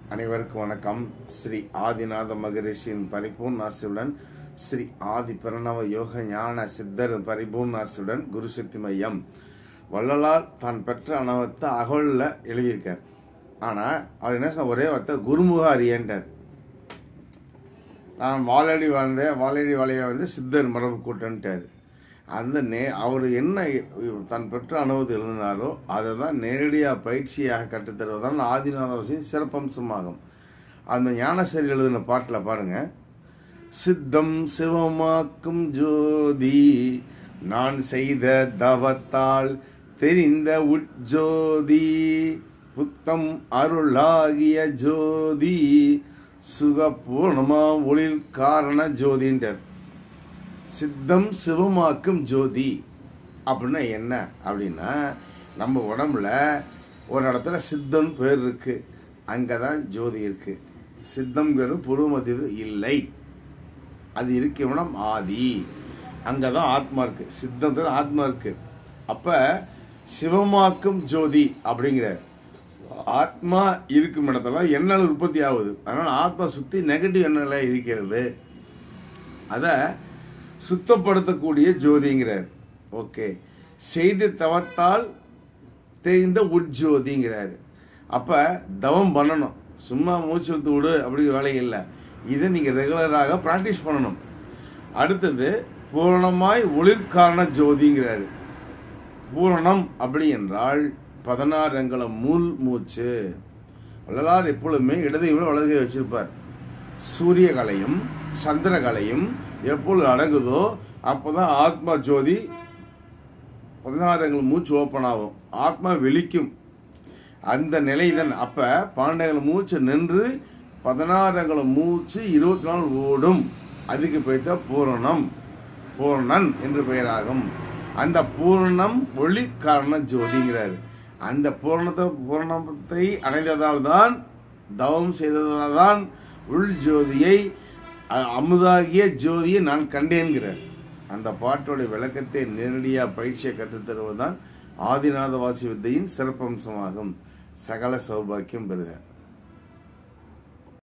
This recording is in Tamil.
அனைவருக்கும் வணக்கம் ஸ்ரீ ஆதிநாத மகரிஷியின் பரிபூர்ண ஆசியுடன் ஸ்ரீ ஆதி பிரணவ யோக ஞான சித்தர் பரிபூர்ண ஆசியுடன் குரு சக்தி மையம் வள்ளலார் தான் பெற்ற அனுபவத்தை அகழ்ல எழுதியிருக்கார் ஆனா அவர் என்ன சொன்ன ஒரே வார்த்தை குருமுக அறியன்றார் நான் வாழடி வாழ்ந்தேன் வாழடி வாழைய வந்து சித்தர் மரபு கூட்டன்ட்டார் அந்த நே அவர் என்ன தான் பெற்ற அனுபவத்தை எழுதினாரோ அதை தான் நேரடியாக பயிற்சியாக கற்றுத்தருவதுதான் ஆதிநாதவசியின் சிறப்பம்சமாகும் அந்த ஞானசரி எழுதின பாட்டில் பாருங்க சித்தம் சிவமாக்கும் ஜோதி நான் செய்த தவத்தால் தெரிந்த உட்ஜோதி புத்தம் அருளாகிய ஜோதி சுகபூர்ணமா ஒளில் காரண ஜோதின்றார் சித்தம் சிவமாக்கும் ஜோதி அப்படின்னா என்ன அப்படின்னா நம்ம உடம்புல ஒரு இடத்துல சித்தம் பேர் இருக்கு அங்கதான் ஜோதி இருக்கு சித்தம்ங்கிறது பூர்வமத்தியது இல்லை அது இருக்க இடம் ஆதி அங்கதான் ஆத்மா இருக்கு சித்தத்துல ஆத்மா இருக்கு அப்ப சிவமாக்கும் ஜோதி அப்படிங்கிறார் ஆத்மா இருக்கும் இடத்துல எண்ணல் உற்பத்தி ஆகுது அதனால ஆத்மா சுத்தி நெகட்டிவ் எண்ணெய் இருக்கிறது அத சுத்தப்படுத்தக்கூடிய ஜோதிங்கிறார் ஓகே செய்து தவத்தால் தெரிந்த உட்ஜோதிங்கிறாரு அப்ப தவம் பண்ணணும் சும்மா மூச்சு விட்டு விடு அப்படிங்கிற வேலை இல்லை இதை நீங்க ரெகுலராக பிராக்டிஸ் பண்ணணும் அடுத்தது பூரணமாய் ஒளிர்காரண ஜோதிங்கிறாரு பூரணம் அப்படி என்றால் பதினாறு அங்குலம் மூல் மூச்சு வள்ளலார் எப்பொழுதுமே இடதையும் வலதுகை வச்சிருப்பார் சூரிய கலையும் சந்திர கலையும் எப்பொழுது அடங்குதோ அப்போதான் ஆத்மா ஜோதி பதினாறு அங்குலம் மூச்சு ஓப்பன் ஆகும் ஆத்மா வெளிக்கும் அந்த நிலைதான் அப்ப பன்னெண்டு மூச்சு நின்று பதினாறு அங்குலம் மூச்சு இருபத்தி நாலு ஓடும் அதுக்கு பெய்த பூரணம் பூரணன் என்று பெயராகும் அந்த பூரணம் ஒளி காரண ஜோதிங்கிறார் அந்த பூரணத்தை பூரணத்தை அடைந்ததால் தான் தவம் செய்ததால் தான் உள் ஜோதியை அ- அமுதாகிய ஜோதியை நான் கண்டேன்கிறார் அந்த பாட்டோட விளக்கத்தை நேரடியாக பயிற்சியை கற்றுத்தருவதுதான் ஆதிநாத வாசி வித்தையின் சிறப்பம்சமாகும் சகல சௌபாக்கியம் பெறுக